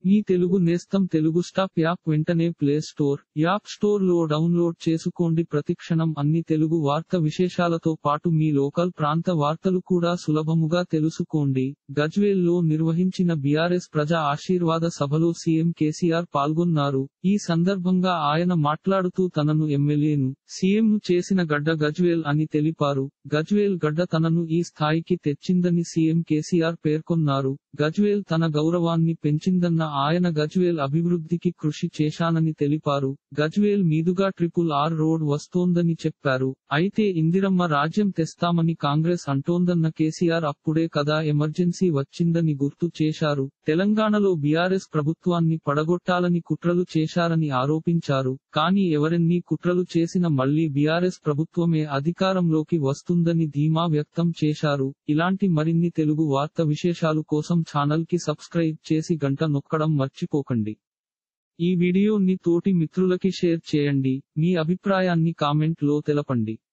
మీ తెలుగు నేస్తం Telugu stop app వెంటనే play store app store లో డౌన్లోడ్ చేసుకోండి ప్రతిక్షణం అన్ని తెలుగు వార్త విశేషాలతో పాటు మీ లోకల్ ప్రాంత వార్తలు కూడా సులభముగా తెలుసుకోండి గజ్వేల్ లో నిర్వహించిన బీఆర్ఎస్ ప్రజా ఆశీర్వాద సభలో సీఎం కేసీఆర్ పాల్గొన్నారు ఈ సందర్భంగా ఆయన మాట్లాడుతూ తనను ఎమ్మెల్యేను సీఎం చేసిన గడ్డ గజ్వేల్ అని తెలిపారు గజ్వేల్ గడ్డ తనను ఈ స్థాయికి తెచ్చిందని సీఎం కేసీఆర్ పేర్కొన్నారు గజ్వేల్ తన గౌరవాన్ని పెంచిందన్న ఆయన గజ్వేల్ అభివృద్ధికి కృషి చేశానని తెలిపారు గజ్వేల్ మీదుగా ట్రిపుల్ ఆర్ రోడ్ వస్తోందని చెప్పారు అయితే ఇందిరమ్మ రాజ్యం తెస్తామని కాంగ్రెస్ అంటోందన్న కేసీఆర్ అప్పుడే కదా ఎమర్జెన్సీ వచ్చిందని గుర్తు చేశారు తెలంగాణలో బీఆర్ఎస్ ప్రభుత్వాన్ని పడగొట్టాలని కుట్రలు చేశారని ఆరోపించారు కానీ ఎవరెన్ని కుట్రలు చేసిన మళ్లీ బీఆర్ఎస్ ప్రభుత్వమే అధికారంలోకి వస్తుందని ధీమా వ్యక్తం చేశారు ఇలాంటి మరిన్ని తెలుగు వార్త విశేషాలు కోసం ఛానల్ కి సబ్స్క్రైబ్ చేసి గంట నొక్కడం మర్చిపోకండి ఈ వీడియోని తోటి మిత్రులకి షేర్ చేయండి మీ అభిప్రాయాన్ని కామెంట్ లో తెలపండి